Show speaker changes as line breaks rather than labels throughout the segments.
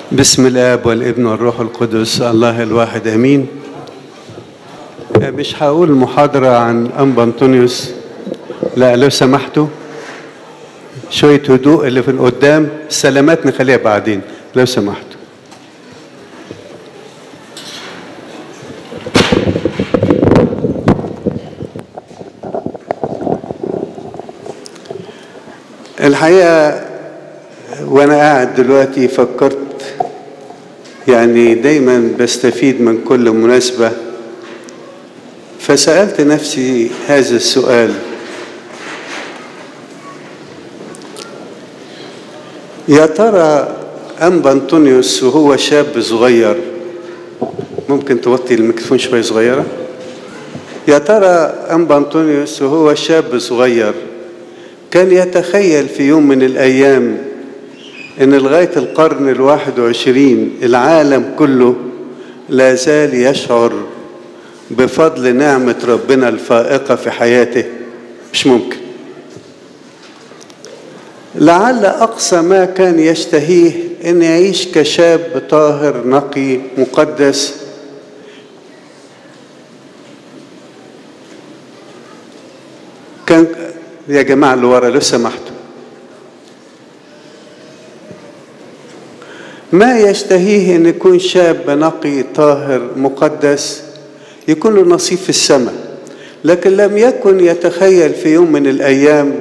بسم الاب والابن والروح القدس الله الواحد امين مش هقول محاضرة عن أنبا أنطونيوس لا لو سمحتوا شوية هدوء اللي في القدام السلامات نخليها بعدين لو سمحتوا الحقيقة وأنا قاعد دلوقتي فكرت يعني دايما بستفيد من كل مناسبة فسألت نفسي هذا السؤال يا ترى أنبا أنطونيوس وهو شاب صغير ممكن توطي الميكروفون شوية صغيرة يا ترى أنبا أنطونيوس وهو شاب صغير كان يتخيل في يوم من الأيام ان لغايه القرن الواحد وعشرين العالم كله لا زال يشعر بفضل نعمه ربنا الفائقه في حياته مش ممكن لعل اقصى ما كان يشتهيه ان يعيش كشاب طاهر نقي مقدس كان يا جماعه اللي ورا لو سمحتوا ما يشتهيه ان يكون شاب نقي طاهر مقدس يكون له نصيب في السماء لكن لم يكن يتخيل في يوم من الايام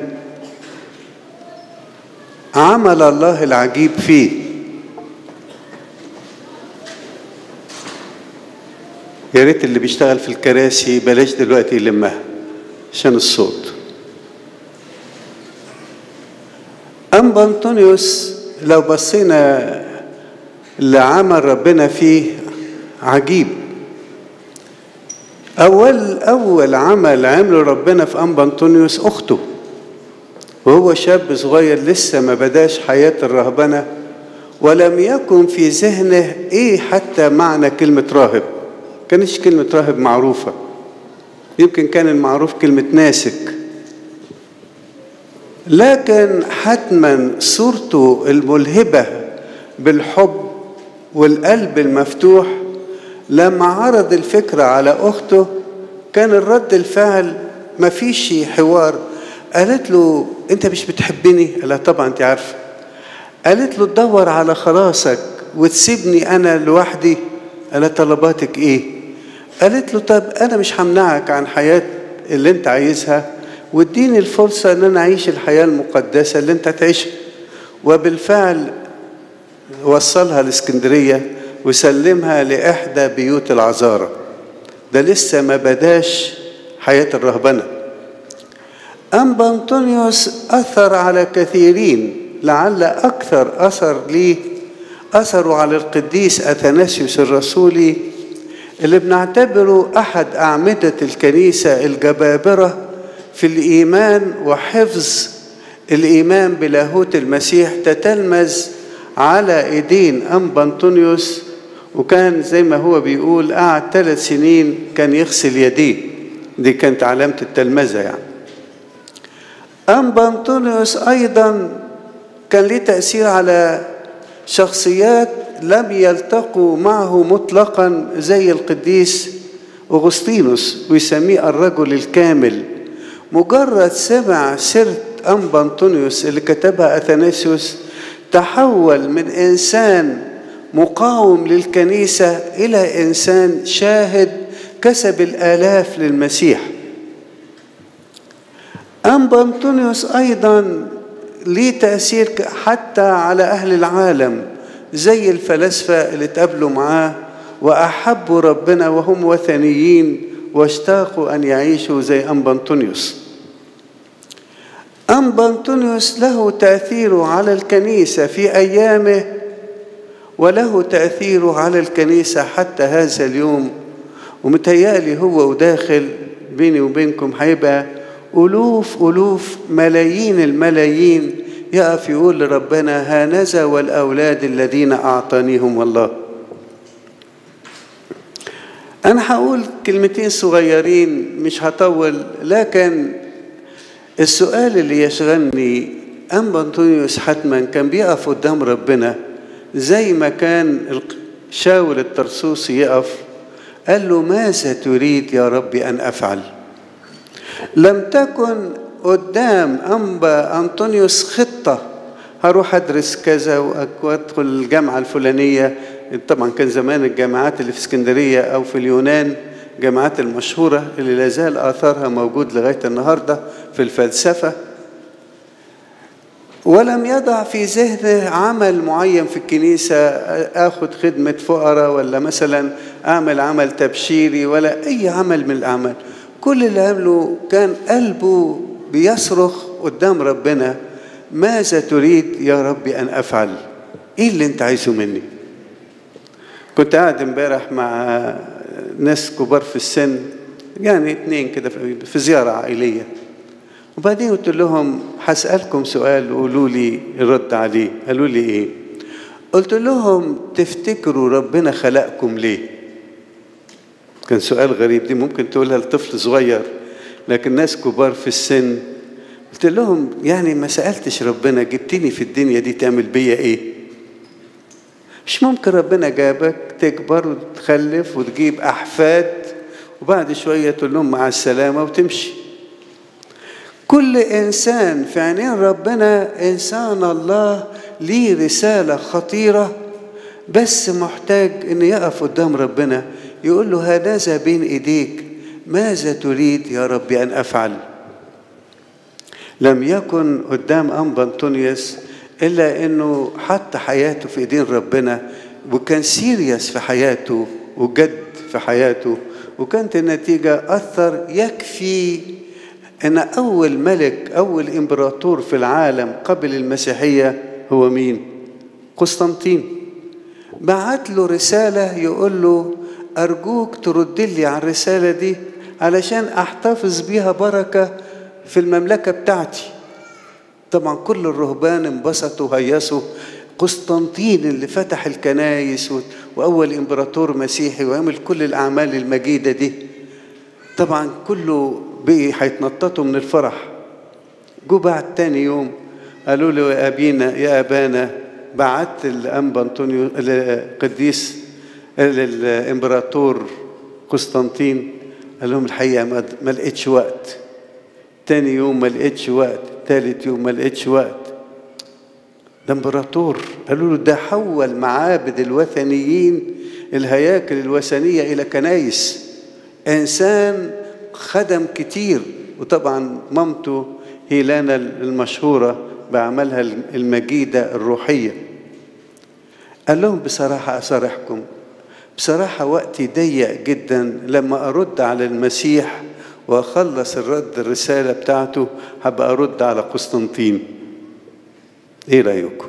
عمل الله العجيب فيه يا ريت اللي بيشتغل في الكراسي بلاش دلوقتي يلمها عشان الصوت أنبا أنطونيوس لو بصينا اللي عمل ربنا فيه عجيب أول أول عمل عمله ربنا في أنبا أنطونيوس أخته وهو شاب صغير لسه ما بداش حياة الرهبنة ولم يكن في ذهنه إيه حتى معنى كلمة راهب كانش كلمة راهب معروفة يمكن كان المعروف كلمة ناسك لكن حتما صورته الملهبة بالحب والقلب المفتوح لما عرض الفكرة على أخته كان الرد الفعل ما فيش حوار قالت له أنت مش بتحبني؟ قال طبعا أنت عارفة قالت له تدور على خلاصك وتسيبني أنا لوحدي قال طلباتك إيه؟ قالت له طب أنا مش همنعك عن حياة اللي أنت عايزها واديني الفرصة أن أنا أعيش الحياة المقدسة اللي أنت تعيشها وبالفعل وصلها الاسكندرية وسلمها لإحدى بيوت العذارة ده لسه ما بداش حياة الرهبنة أنبا أنطونيوس أثر على كثيرين لعل أكثر أثر ليه أثروا على القديس أثناسيوس الرسولي اللي بنعتبره أحد أعمدة الكنيسة الجبابرة في الإيمان وحفظ الإيمان بلاهوت المسيح تتلمذ على ايدين انبا انطونيوس وكان زي ما هو بيقول قعد ثلاث سنين كان يغسل يديه دي كانت علامة التلمذة يعني أنبا أنطونيوس أيضا كان ليه تأثير على شخصيات لم يلتقوا معه مطلقا زي القديس أغسطينوس ويسميه الرجل الكامل مجرد سمع سيرة أنبا أنطونيوس اللي كتبها أثناسيوس تحول من انسان مقاوم للكنيسه الى انسان شاهد كسب الالاف للمسيح انبا انطونيوس ايضا ليه تاثير حتى على اهل العالم زي الفلاسفه اللي اتقابلوا معاه واحبوا ربنا وهم وثنيين واشتاقوا ان يعيشوا زي انبا انطونيوس أنبا أنطونيوس له تأثيره على الكنيسة في أيامه وله تأثيره على الكنيسة حتى هذا اليوم ومتهيألي هو وداخل بيني وبينكم هيبقى ألوف ألوف ملايين الملايين يقف يقول لربنا هانذا والأولاد الذين أعطانيهم الله أنا هقول كلمتين صغيرين مش هطول لكن السؤال اللي يشغلني أنبا أنطونيوس حتما كان بيقف قدام ربنا زي ما كان شاول الترسوسي يقف قال له ماذا تريد يا ربي أن أفعل لم تكن قدام أنبا أنطونيوس خطة هروح أدرس كذا وأدخل الجامعة الفلانية طبعا كان زمان الجامعات اللي في اسكندرية أو في اليونان الجامعات المشهورة اللي لا زال آثارها موجود لغاية النهاردة في الفلسفة ولم يضع في ذهنه عمل معين في الكنيسة آخد خدمة فقراء ولا مثلا أعمل عمل تبشيري ولا أي عمل من الأعمال كل اللي عمله كان قلبه بيصرخ قدام ربنا ماذا تريد يا ربي أن أفعل إيه اللي أنت عايزه مني كنت قاعد امبارح مع ناس كبار في السن يعني اتنين كده في زيارة عائلية وبعدين قلت لهم هسألكم سؤال وقولوا لي الرد عليه قالوا لي ايه قلت لهم تفتكروا ربنا خلقكم ليه كان سؤال غريب دي ممكن تقولها لطفل صغير لكن ناس كبار في السن قلت لهم يعني ما سألتش ربنا جبتني في الدنيا دي تعمل بيا ايه مش ممكن ربنا جابك تكبر وتخلف وتجيب أحفاد وبعد شوية تقول لهم مع السلامة وتمشي كل إنسان في عينين ربنا إنسان الله ليه رسالة خطيرة بس محتاج إن يقف قدام ربنا يقول له هذا بين إيديك ماذا تريد يا ربي أن أفعل لم يكن قدام أنبا أنطونيوس إلا إنه حط حياته في إيدين ربنا وكان سيريس في حياته وجد في حياته وكانت النتيجة أثر يكفي أن أول ملك أول إمبراطور في العالم قبل المسيحية هو مين؟ قسطنطين بعت له رسالة يقول له أرجوك ترد لي على الرسالة دي علشان أحتفظ بيها بركة في المملكة بتاعتي طبعا كل الرهبان انبسطوا هيصوا قسطنطين اللي فتح الكنايس وأول إمبراطور مسيحي وعمل كل الأعمال المجيدة دي طبعا كله بقي هيتنططوا من الفرح جو بعد تاني يوم قالوا له يا أبينا يا أبانا بعت الأنبا أنطونيو القديس الإمبراطور قسطنطين قال لهم الحقيقة ما لقيتش وقت تاني يوم ما لقيتش وقت تالت يوم ما لقيتش وقت ده امبراطور قالوا له ده حول معابد الوثنيين الهياكل الوثنية إلى كنايس إنسان خدم كتير وطبعا مامته هيلانا المشهورة بعملها المجيدة الروحية قال لهم بصراحة أصارحكم بصراحة وقتي ضيق جدا لما أرد على المسيح وأخلص الرد الرسالة بتاعته هبقى أرد على قسطنطين إيه رأيكم؟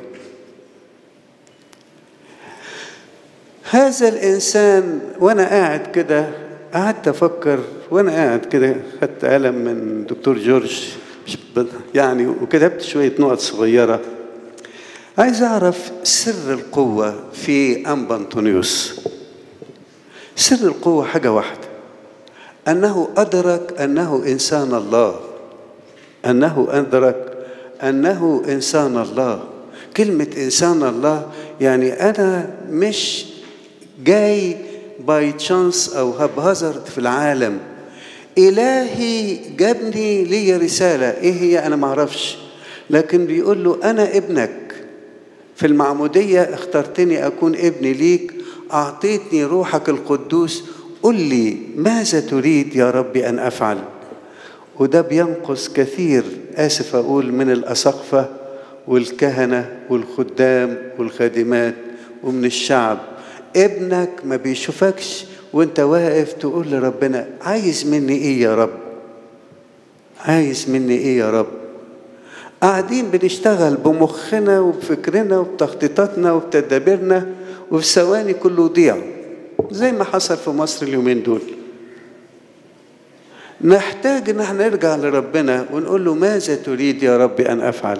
هذا الإنسان وأنا قاعد كده قعدت أفكر وأنا قاعد كده خدت قلم من دكتور جورج يعني وكتبت شوية نقط صغيرة عايز أعرف سر القوة في أنبا أنطونيوس سر القوة حاجة واحدة أنه أدرك أنه إنسان الله أنه أدرك أنه إنسان الله كلمة إنسان الله يعني أنا مش جاي باي تشانس أو هبهزرد في العالم إلهي جابني لي رسالة إيه هي أنا معرفش لكن بيقول له أنا ابنك في المعمودية اخترتني أكون ابني ليك أعطيتني روحك القدوس قل لي ماذا تريد يا ربي أن أفعل وده بينقص كثير آسف أقول من الأسقفة والكهنة والخدام والخادمات ومن الشعب ابنك ما بيشوفكش وانت واقف تقول لربنا عايز مني ايه يا رب عايز مني ايه يا رب قاعدين بنشتغل بمخنا وبفكرنا وبتخطيطاتنا وبتدابيرنا وفي ثواني كله يضيع زي ما حصل في مصر اليومين دول نحتاج ان احنا نرجع لربنا ونقول له ماذا تريد يا ربي ان افعل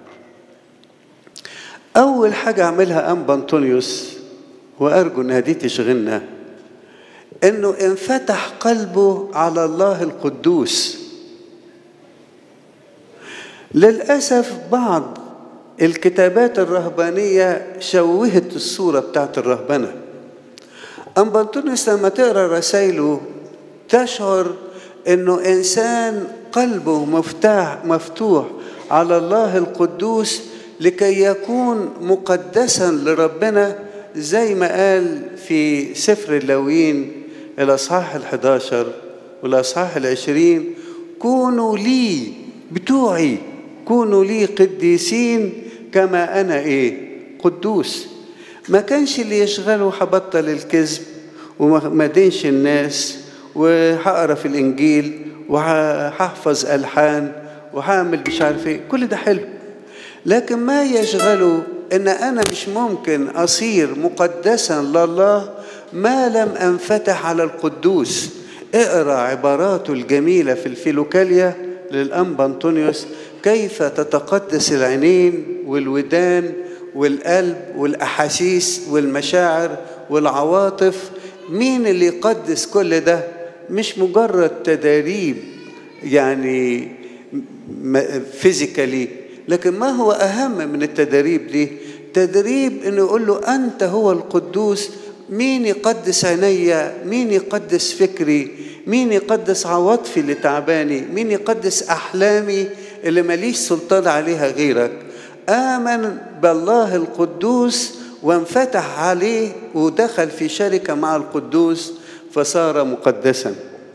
اول حاجه عملها انبا انطونيوس وارجو انها دي تشغلنا انه انفتح قلبه على الله القدوس للاسف بعض الكتابات الرهبانية شوهت الصورة بتاعت الرهبنة أما أنطونيوس لما تقرأ رسائله تشعر أنه إنسان قلبه مفتاح مفتوح على الله القدوس لكي يكون مقدسا لربنا زي ما قال في سفر اللاويين الأصحاح الحداشر والأصحاح العشرين كونوا لي بتوعي كونوا لي قديسين كما أنا إيه قدوس ما كانش اللي يشغله هبطل الكذب وما دينش الناس وهقرا في الإنجيل وهحفظ ألحان وهعمل مش عارف إيه كل ده حلو لكن ما يشغله ان انا مش ممكن اصير مقدسا لله ما لم انفتح على القدوس اقرا عباراته الجميله في الفيلوكاليا للانبا انطونيوس كيف تتقدس العينين والودان والقلب والاحاسيس والمشاعر والعواطف مين اللي يقدس كل ده مش مجرد تداريب يعني فيزيكالي لكن ما هو أهم من التدريب دي تدريب أنه يقول له أنت هو القدوس مين يقدس عيني مين يقدس فكري مين يقدس عواطفي اللي تعباني مين يقدس أحلامي اللي ماليش سلطان عليها غيرك آمن بالله القدوس وانفتح عليه ودخل في شركة مع القدوس فصار مقدسا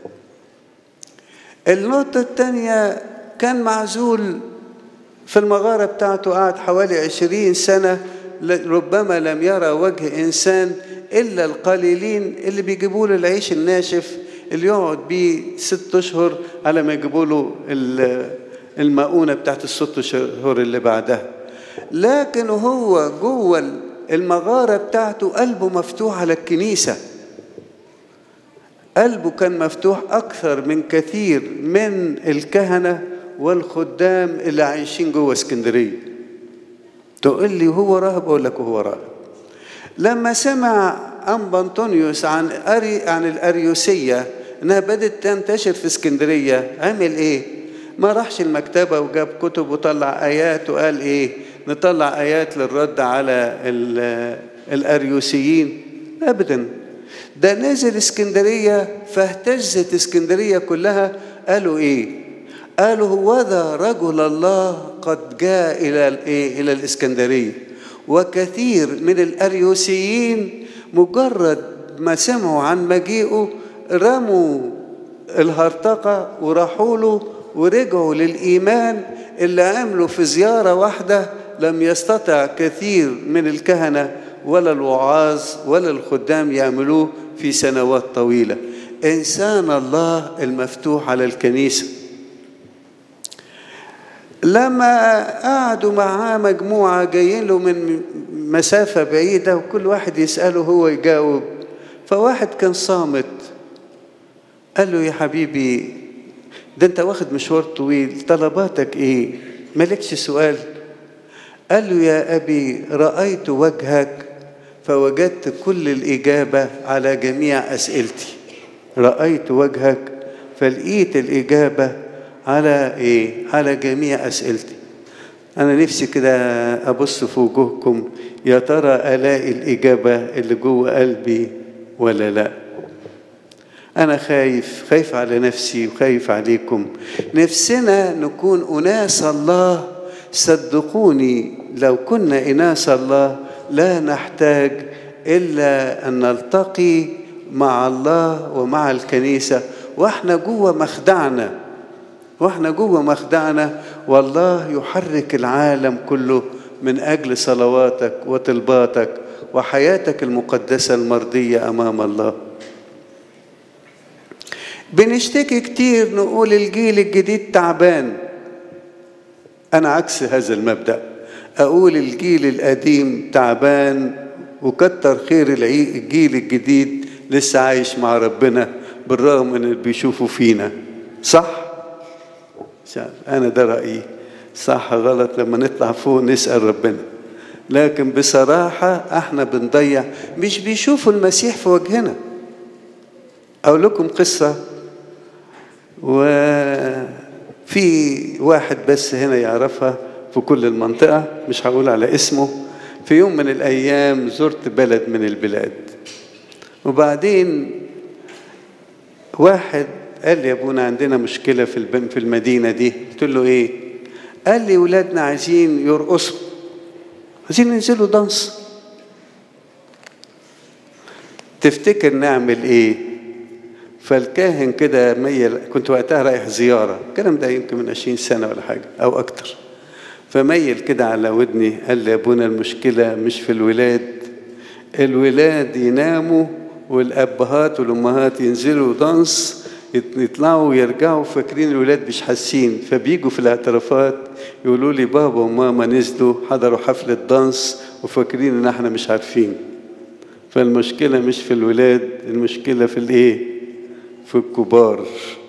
النقطة الثانية كان معزول في المغارة بتاعته قعد حوالي عشرين سنة ربما لم يرى وجه إنسان إلا القليلين اللي بيجيبوا له العيش الناشف اللي يقعد بيه ست أشهر على ما يجيبوا له المؤونة بتاعت الست أشهر اللي بعدها لكن هو جوه المغارة بتاعته قلبه مفتوح على الكنيسة قلبه كان مفتوح أكثر من كثير من الكهنة والخدام اللي عايشين جوه اسكندريه تقول لي هو راهب اقول لك هو راهب لما سمع انبا انطونيوس عن أري عن الاريوسيه انها بدات تنتشر في اسكندريه عمل ايه ما راحش المكتبه وجاب كتب وطلع ايات وقال ايه نطلع ايات للرد على الاريوسيين ابدا ده نزل اسكندريه فاهتزت اسكندريه كلها قالوا ايه قالوا هوذا رجل الله قد جاء إلى الإيه؟ إلى الإسكندرية وكثير من الأريوسيين مجرد ما سمعوا عن مجيئه رموا الهرطقة وراحوا له ورجعوا للإيمان اللي عملوا في زيارة واحدة لم يستطع كثير من الكهنة ولا الوعاظ ولا الخدام يعملوه في سنوات طويلة إنسان الله المفتوح على الكنيسة لما قعدوا معاه مجموعة جايين له من مسافة بعيدة وكل واحد يسأله هو يجاوب فواحد كان صامت قال له يا حبيبي ده انت واخد مشوار طويل طلباتك ايه مالكش سؤال قال له يا أبي رأيت وجهك فوجدت كل الإجابة على جميع أسئلتي رأيت وجهك فلقيت الإجابة على إيه؟ على جميع أسئلتي أنا نفسي كده أبص في وجوهكم يا ترى ألاقي الإجابة اللي جوه قلبي ولا لأ أنا خايف خايف على نفسي وخايف عليكم نفسنا نكون أناس الله صدقوني لو كنا إناس الله لا نحتاج إلا أن نلتقي مع الله ومع الكنيسة وإحنا جوه مخدعنا وإحنا جوه مخدعنا والله يحرك العالم كله من أجل صلواتك وطلباتك وحياتك المقدسة المرضية أمام الله بنشتكي كتير نقول الجيل الجديد تعبان أنا عكس هذا المبدأ أقول الجيل القديم تعبان وكتر خير الجيل الجديد لسه عايش مع ربنا بالرغم من اللي بيشوفوا فينا صح؟ أنا ده رأيي صح غلط لما نطلع فوق نسأل ربنا لكن بصراحة احنا بنضيع مش بيشوفوا المسيح في وجهنا أقول لكم قصة وفي واحد بس هنا يعرفها في كل المنطقة مش هقول على اسمه في يوم من الأيام زرت بلد من البلاد وبعدين واحد قال لي يا ابونا عندنا مشكلة في الب- في المدينة دي قلت له ايه قال لي ولادنا عايزين يرقصوا عايزين ينزلوا دانس تفتكر نعمل ايه فالكاهن كده ميل كنت وقتها رايح زيارة الكلام ده يمكن من 20 سنة ولا حاجة أو أكتر فميل كده على ودني قال لي يا ابونا المشكلة مش في الولاد الولاد يناموا والأبهات والأمهات ينزلوا دانس يت- يطلعوا ويرجعوا فاكرين الولاد مش حاسين فبيجوا في الاعترافات يقولوا لي بابا وماما نزلوا حضروا حفلة دانس وفاكرين ان احنا مش عارفين فالمشكلة مش في الولاد المشكلة في الايه في الكبار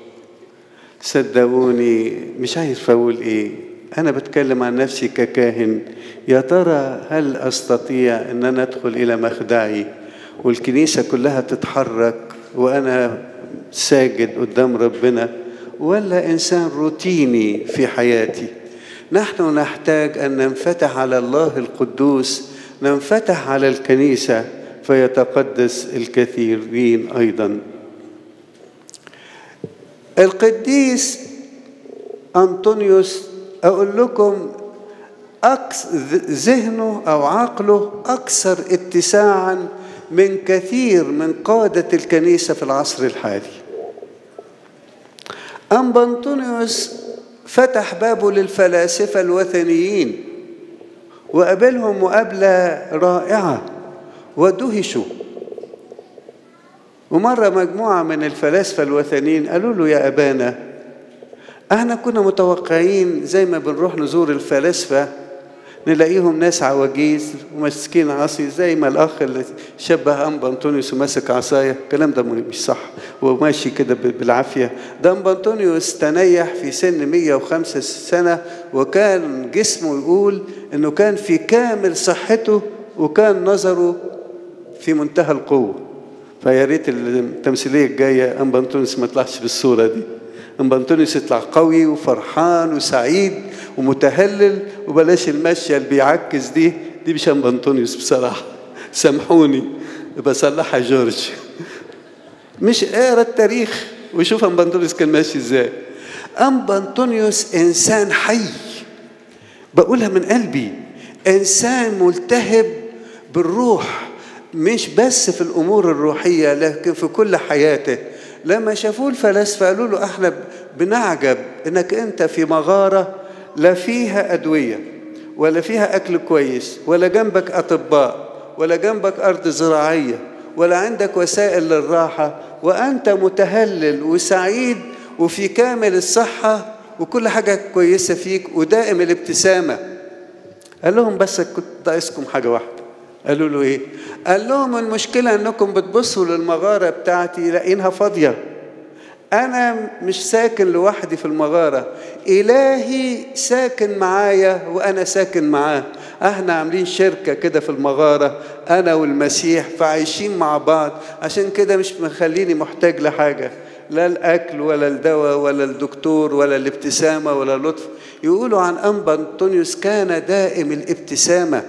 صدقوني مش عارف اقول ايه انا بتكلم عن نفسي ككاهن يا ترى هل استطيع ان انا ادخل الى مخدعي والكنيسه كلها تتحرك وانا ساجد قدام ربنا ولا انسان روتيني في حياتي نحن نحتاج ان ننفتح على الله القدوس ننفتح على الكنيسه فيتقدس الكثيرين ايضا القديس أنطونيوس أقول لكم أكس ذهنه أو عقله أكثر اتساعا من كثير من قادة الكنيسة في العصر الحالي أنبا أنطونيوس فتح بابه للفلاسفة الوثنيين وقابلهم مقابلة رائعة ودهشوا ومرة مجموعة من الفلاسفة الوثنيين قالوا له يا أبانا احنا كنا متوقعين زي ما بنروح نزور الفلاسفة نلاقيهم ناس عواجيز وماسكين عصي زي ما الأخ اللي شبه أنبا أنطونيوس وماسك عصاية الكلام ده مش صح وماشي كده بالعافية ده أنبا أنطونيوس تنيح في سن 105 سنة وكان جسمه يقول إنه كان في كامل صحته وكان نظره في منتهى القوة فيا ريت التمثيليه الجايه ام بنطونس ما يطلعش بالصوره دي ام بنطونس يطلع قوي وفرحان وسعيد ومتهلل وبلاش المشيه اللي بيعكس دي دي مش ام بنطونيوس بصراحه سامحوني بصلحها جورج مش اقرا التاريخ وشوف ام بنطونيوس كان ماشي ازاي ام بنطونيوس انسان حي بقولها من قلبي انسان ملتهب بالروح مش بس في الامور الروحيه لكن في كل حياته لما شافوه الفلاسفه قالوا له احنا بنعجب انك انت في مغاره لا فيها ادويه ولا فيها اكل كويس ولا جنبك اطباء ولا جنبك ارض زراعيه ولا عندك وسائل للراحه وانت متهلل وسعيد وفي كامل الصحه وكل حاجه كويسه فيك ودائم الابتسامه قال لهم بس كنت ناقصكم حاجه واحده قالوا له ايه قال لهم المشكله انكم بتبصوا للمغاره بتاعتي لاقينها فاضيه انا مش ساكن لوحدي في المغاره الهي ساكن معايا وانا ساكن معاه احنا عاملين شركه كده في المغاره انا والمسيح فعايشين مع بعض عشان كده مش مخليني محتاج لحاجه لا الاكل ولا الدواء ولا الدكتور ولا الابتسامه ولا اللطف يقولوا عن انبا انطونيوس كان دائم الابتسامه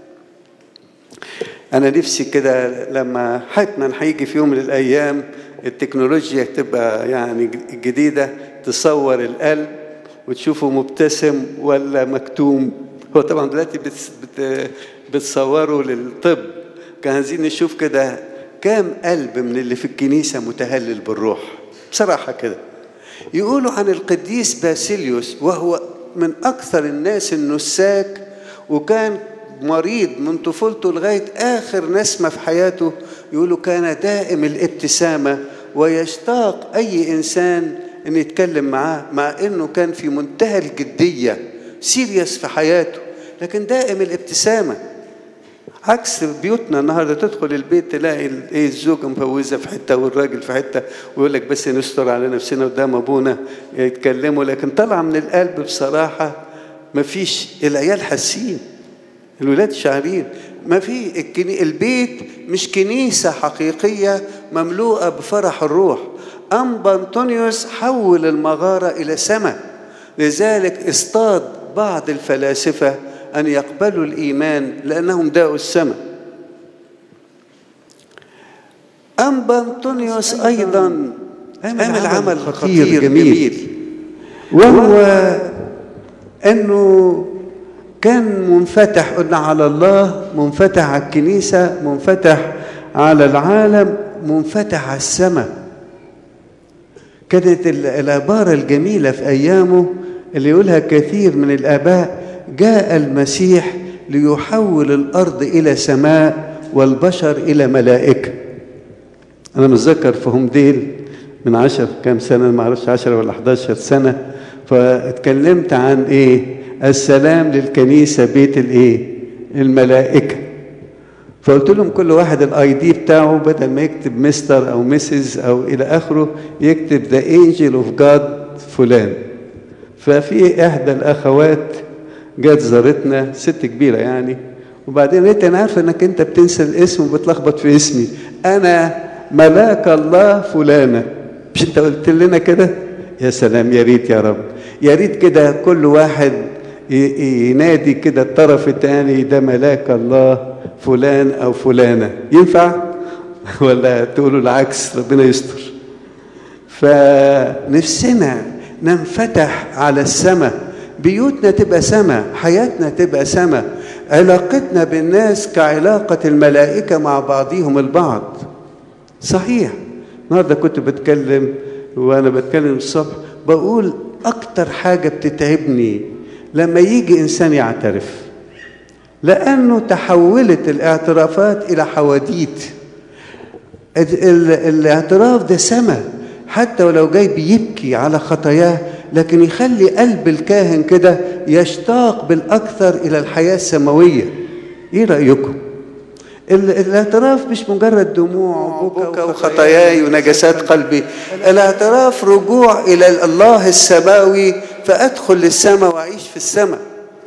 أنا نفسي كده لما حتما هيجي في يوم من الأيام التكنولوجيا تبقى يعني جديدة تصور القلب وتشوفه مبتسم ولا مكتوم هو طبعا دلوقتي بت بت بتصوره للطب كان عايزين نشوف كده كام قلب من اللي في الكنيسة متهلل بالروح بصراحة كده يقولوا عن القديس باسيليوس وهو من أكثر الناس النساك وكان مريض من طفولته لغاية آخر نسمة في حياته يقولوا كان دائم الابتسامة ويشتاق أي إنسان أن يتكلم معاه مع أنه كان في منتهى الجدية سيريس في حياته لكن دائم الابتسامة عكس بيوتنا النهارده تدخل البيت تلاقي ايه الزوجه مفوزه في حته والراجل في حته ويقول لك بس نستر على نفسنا قدام ابونا يتكلموا لكن طالعه من القلب بصراحه مفيش العيال حاسين الولاد شاعرين ما في الكني... البيت مش كنيسة حقيقية مملوءة بفرح الروح أنبا أنطونيوس حول المغارة إلى سماء لذلك اصطاد بعض الفلاسفة أن يقبلوا الإيمان لأنهم داءوا السماء أنبا أنطونيوس أيضا عمل عمل خطير جميل وهو أنه كان منفتح قلنا على الله منفتح على الكنيسة منفتح على العالم منفتح على السماء كانت العبارة الجميلة في أيامه اللي يقولها كثير من الآباء جاء المسيح ليحول الأرض إلى سماء والبشر إلى ملائكة أنا متذكر في هومديل من عشر كام سنة ما أعرفش عشرة ولا 11 سنة فاتكلمت عن إيه السلام للكنيسة بيت الإيه الملائكة فقلت لهم كل واحد الاي دي بتاعه بدل ما يكتب مستر او مسز او الى اخره يكتب ذا انجل اوف جاد فلان ففي احدى الاخوات جت زارتنا ست كبيره يعني وبعدين قلت انا عارفه انك انت بتنسى الاسم وبتلخبط في اسمي انا ملاك الله فلانه مش انت قلت لنا كده يا سلام يا ريت يا رب يا ريت كده كل واحد ينادي كده الطرف الثاني ده ملاك الله فلان او فلانه ينفع ولا تقولوا العكس ربنا يستر فنفسنا ننفتح على السماء بيوتنا تبقى سماء حياتنا تبقى سماء علاقتنا بالناس كعلاقة الملائكة مع بعضهم البعض صحيح النهارده كنت بتكلم وانا بتكلم الصبح بقول اكتر حاجة بتتعبني لما يجي انسان يعترف لأنه تحولت الاعترافات إلى حواديت الاعتراف ده سما حتى ولو جاي بيبكي على خطاياه لكن يخلي قلب الكاهن كده يشتاق بالأكثر إلى الحياة السماوية إيه رأيكم؟ الاعتراف مش مجرد دموع وبكى وخطاياي ونجاسات قلبي الاعتراف رجوع إلى الله السماوي فأدخل للسماء وأعيش في السماء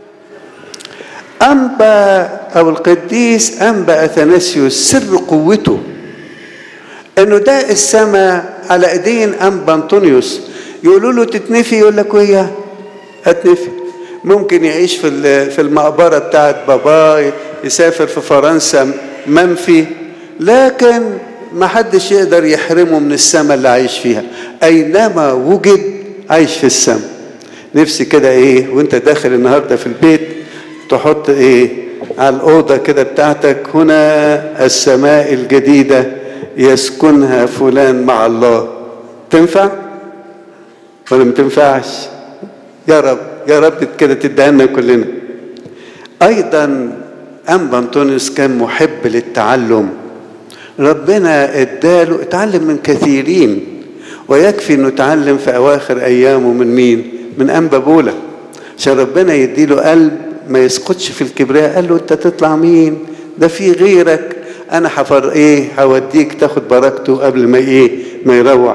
أنبا أو القديس أنبا أثناسيوس سر قوته إنه ده السماء على إيدين أنبا أنطونيوس يقولوا له تتنفي يقول لك ويا هتنفي ممكن يعيش في في المقبرة بتاعت باباه يسافر في فرنسا منفي لكن ما حدش يقدر يحرمه من السماء اللي عايش فيها أينما وجد عايش في السماء نفسي كده إيه وأنت داخل النهاردة في البيت تحط ايه على الاوضه كده بتاعتك هنا السماء الجديده يسكنها فلان مع الله تنفع ولا ما تنفعش يا رب يا رب كده تديها لنا كلنا ايضا انبا انطونيوس كان محب للتعلم ربنا اداله اتعلم من كثيرين ويكفي انه اتعلم في اواخر ايامه من مين من انبا بولا عشان ربنا يديله قلب ما يسقطش في الكبرياء قال له انت تطلع مين ده في غيرك انا حفر ايه هوديك تاخد بركته قبل ما ايه ما يروح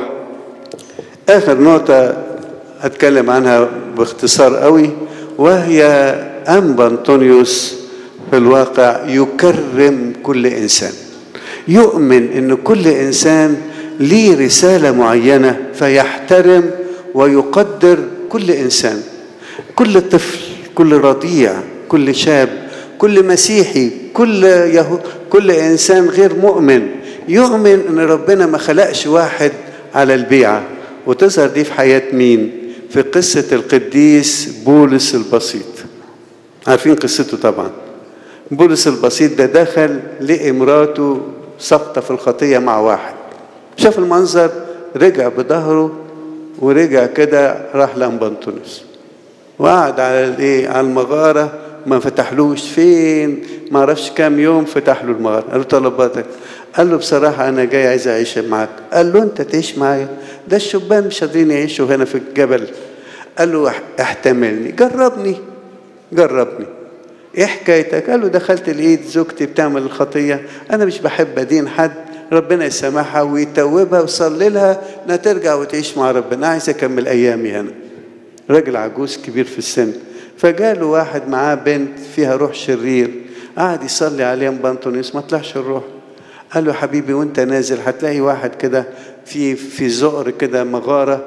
اخر نقطة هتكلم عنها باختصار قوي وهي انبا انطونيوس في الواقع يكرم كل انسان يؤمن ان كل انسان ليه رسالة معينة فيحترم ويقدر كل انسان كل طفل كل رضيع كل شاب كل مسيحي كل يهو كل انسان غير مؤمن يؤمن ان ربنا ما خلقش واحد على البيعه وتظهر دي في حياه مين في قصه القديس بولس البسيط عارفين قصته طبعا بولس البسيط ده دخل لقي مراته ساقطه في الخطيه مع واحد شاف المنظر رجع بظهره ورجع كده راح لامبانتونس وقعد على الايه على المغاره ما فتحلوش فين ما اعرفش كام يوم فتح له المغاره قال له طلباتك قال له بصراحه انا جاي عايز اعيش معاك قال له انت تعيش معايا ده الشبان مش قادرين يعيشوا هنا في الجبل قال له احتملني جربني جربني ايه حكايتك قال له دخلت لقيت زوجتي بتعمل الخطيه انا مش بحب ادين حد ربنا يسامحها ويتوبها ويصلي لها انها ترجع وتعيش مع ربنا عايز اكمل ايامي هنا راجل عجوز كبير في السن فجاله واحد معاه بنت فيها روح شرير قعد يصلي عليها بانطونيوس ما طلعش الروح قال له حبيبي وانت نازل هتلاقي واحد كده في في زقر كده مغاره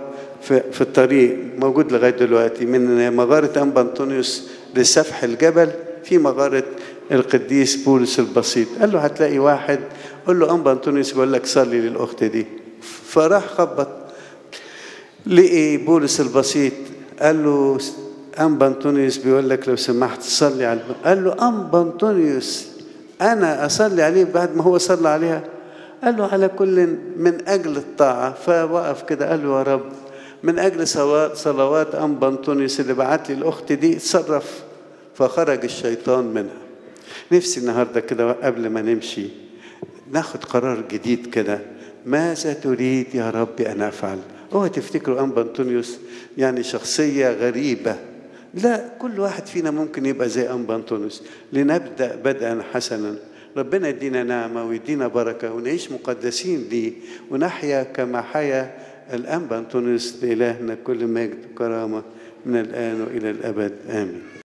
في, في الطريق موجود لغاية دلوقتي من مغارة أنبا أنطونيوس لسفح الجبل في مغارة القديس بولس البسيط قال له هتلاقي واحد قول له أنبا أنطونيوس بيقول لك صلي للأخت دي فراح خبط لقي بولس البسيط قال له أنبا أنطونيوس بيقول لك لو سمحت صلي على قال له أنبا أنطونيوس أنا أصلي عليه بعد ما هو صلى عليها قال له على كل من أجل الطاعة فوقف كده قال له يا رب من أجل صلوات أنبا أنطونيوس اللي بعت لي الأخت دي اتصرف فخرج الشيطان منها نفسي النهاردة كده قبل ما نمشي ناخد قرار جديد كده ماذا تريد يا رب أن أفعل اوعى تفتكروا أنبا أنطونيوس يعني شخصية غريبة لا كل واحد فينا ممكن يبقى زي أنبا أنطونيوس لنبدأ بدءا حسنا ربنا يدينا نعمة ويدينا بركة ونعيش مقدسين ليه ونحيا كما حيا الأنبا أنطونيوس لإلهنا كل مجد وكرامة من الآن وإلى الأبد آمين